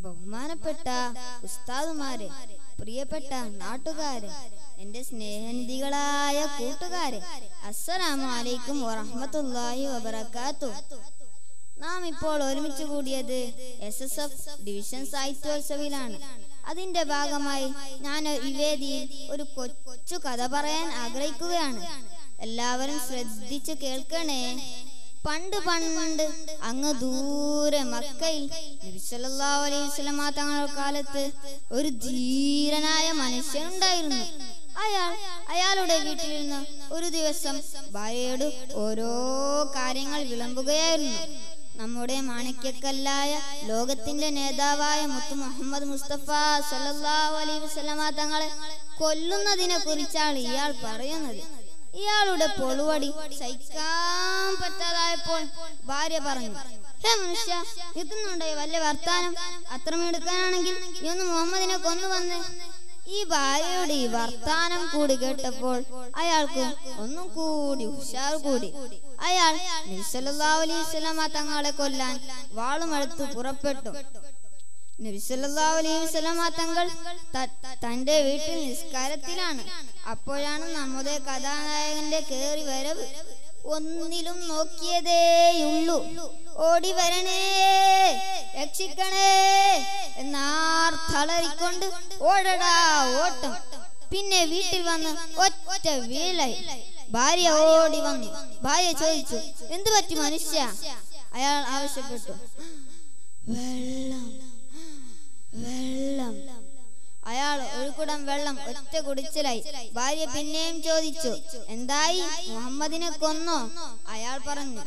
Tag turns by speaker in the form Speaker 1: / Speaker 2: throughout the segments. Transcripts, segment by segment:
Speaker 1: ബഹുമാനപ്പെട്ട ഉസ്താദുമാരെ പ്രിയപ്പെട്ട നാട്ടുകാരെ എന്റെ സ്നേഹനിധികളായ കൂട്ടുകാരെ അസ്സലാമു അലൈക്കും വറഹ്മത്തുള്ളാഹി വബറകാത്തു നാം ഇപ്പോൾ ഒരുമിച്ച് കൂടിയത് എസ് എസ് എഫ് ഡിവിഷൻ സാഹിത്യോത്സവിലാണ് അതിന്റെ ഭാഗമായി ഞാൻ ഈ വേദിയിൽ ഒരു കൊച്ചു കഥ പറയാൻ ആഗ്രഹിക്കുകയാണ് എല്ലാവരും ശ്രദ്ധിച്ചു കേൾക്കണേ പണ്ട് പണ്ട് അങ്ങ് ദൂരെ മക്കയിൽ നബി സല്ലല്ലാഹു അലൈഹി വസല്ലമ തങ്ങളുടെ കാലത്ത് ഒരു ധീരനായ മനുഷ്യനുണ്ടായിരുന്നു അയാൾ അയാളുടെ വീട്ടിലിരുന്ന് ഒരു ദിവസം ഭാര്യയോട് ഓരോ കാര്യങ്ങൾ വിളമ്പുകയായിരുന്നു നമ്മുടെ മാണിക്യക്കല്ലായ ലോകത്തിന്റെ നേതാവായ മുത്തു മുഹമ്മദ് മുസ്തഫ സല്ലല്ലാഹു അലൈഹി വസല്ലമ തങ്ങളെ കൊല്ലുന്നതിനെ കുറിച്ചാണ് ഇയാൾ പറയുന്നത് ഇയാളുടെ പൊളുവടി സഹിക്കാൻ പറ്റാതായപ്പോൾ ഭാര്യ പറഞ്ഞു ഹേ മനുഷ്യ എത്തുന്നുണ്ടോ വല്ല വർത്താനം അത്രമെടുക്കാനാണെങ്കിൽ നീ ഒന്ന് മുഹമ്മദിനെ കൊന്നുവന്ന് ഈ ഭാര്യയുടെ ഈ വർത്താനം കൂടി കേട്ടപ്പോൾ അയാൾക്ക് ഒന്നും കൂടി ഉഷാർ കൂടി അയാൾ നബി സല്ലല്ലാഹു അലൈഹി വസല്ലമ തങ്ങളെ കൊല്ലാൻ വാളുമെടുത്ത് പുറപ്പെട്ടു നബി സല്ലല്ലാഹു അലൈഹി വസല്ലമ തങ്ങൾ ത- തന്റെ വീട്ടിൽ നിസ്കാരത്തിലാണ് അപ്പോഴാണ് നമ്മുടെ കഥാനായകന്റെ കേറി വരവ് ഒന്നിലും നോക്കിയതേയുള്ളൂ ഓടി വരണേ രക്ഷിക്കണേ എന്നാർത്തളറിക്കൊണ്ട് ഓടടാ ഓട്ടം പിന്നെ വീട്ടിൽ വന്ന് ഒറ്റ വീളായി ഭാര്യ ഓടി വന്നു ഭാര്യ ചോദിച്ചു എന്തു പറ്റി മനുഷ്യ അയാൾ ആവശ്യപ്പെട്ടു വെള്ളം വെള്ളം അയാൾ ഒരു കുടം വെള്ളം ഒറ്റ കുടിച്ചിലായി ഭാര്യ പിന്നെയും ചോദിച്ചു എന്തായി മുഹമ്മദിനെ കൊന്നോ അയാൾ പറഞ്ഞു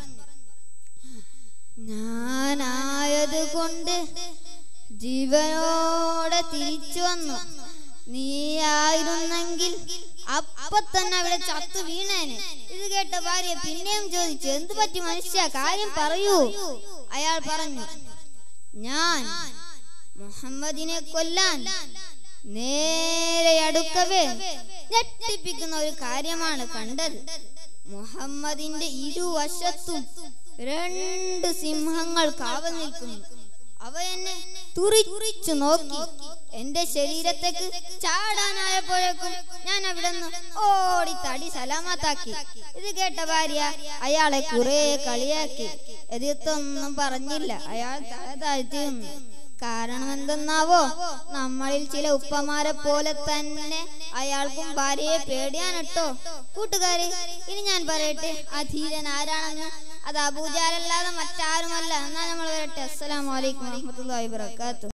Speaker 1: ഞാനായത് കൊണ്ട് ജീവനോടെ തിരിച്ചു വന്നു നീയായിരുന്നെങ്കിൽ അപ്പൊ തന്നെ അവിടെ ചത്തു വീണേനെ ഇത് കേട്ട ഭാര്യ പിന്നെയും ചോദിച്ചു എന്തു പറ്റി മനുഷ്യ കാര്യം പറയൂ അയാൾ പറഞ്ഞു ഞാൻ മുഹമ്മദിനെ കൊല്ലാൻ നേരെ അടുക്കവേ ഞെട്ടിപ്പിക്കുന്ന ഒരു കാര്യമാണ് കണ്ടത് മുഹമ്മദിന്റെ ഇരുവശത്തും രണ്ട് സിംഹങ്ങൾ കാവൽ നിൽക്കുന്നു അവ എന്നെ തുറിച്ചു നോക്കി എന്റെ ശരീരത്തേക്ക് ചാടാനായപ്പോഴേക്കും ഞാൻ അവിടെ നിന്ന് ഓടി തടി സലാമത്താക്കി ഇത് കേട്ട ഭാര്യ അയാളെ കുറെ കളിയാക്കി എതിർത്തൊന്നും പറഞ്ഞില്ല അയാൾ തല താഴ്ത്തി നിന്നു കാരണം എന്തെന്നാവോ നമ്മളിൽ ചില ഉപ്പമാരെ പോലെ തന്നെ അയാൾക്കും ഭാര്യയെ പേടിയാനട്ടോ കൂട്ടുകാരെ ഇനി ഞാൻ പറയട്ടെ ആ ധീരൻ ആരാണെന്ന് അത് അബൂജാലല്ലാതെ മറ്റാരുമല്ല എന്നാ നമ്മൾ വരട്ടെ അസ്സലാമു അലൈക്കും വറഹ്മത്തുള്ളാഹി വബറകാതുഹു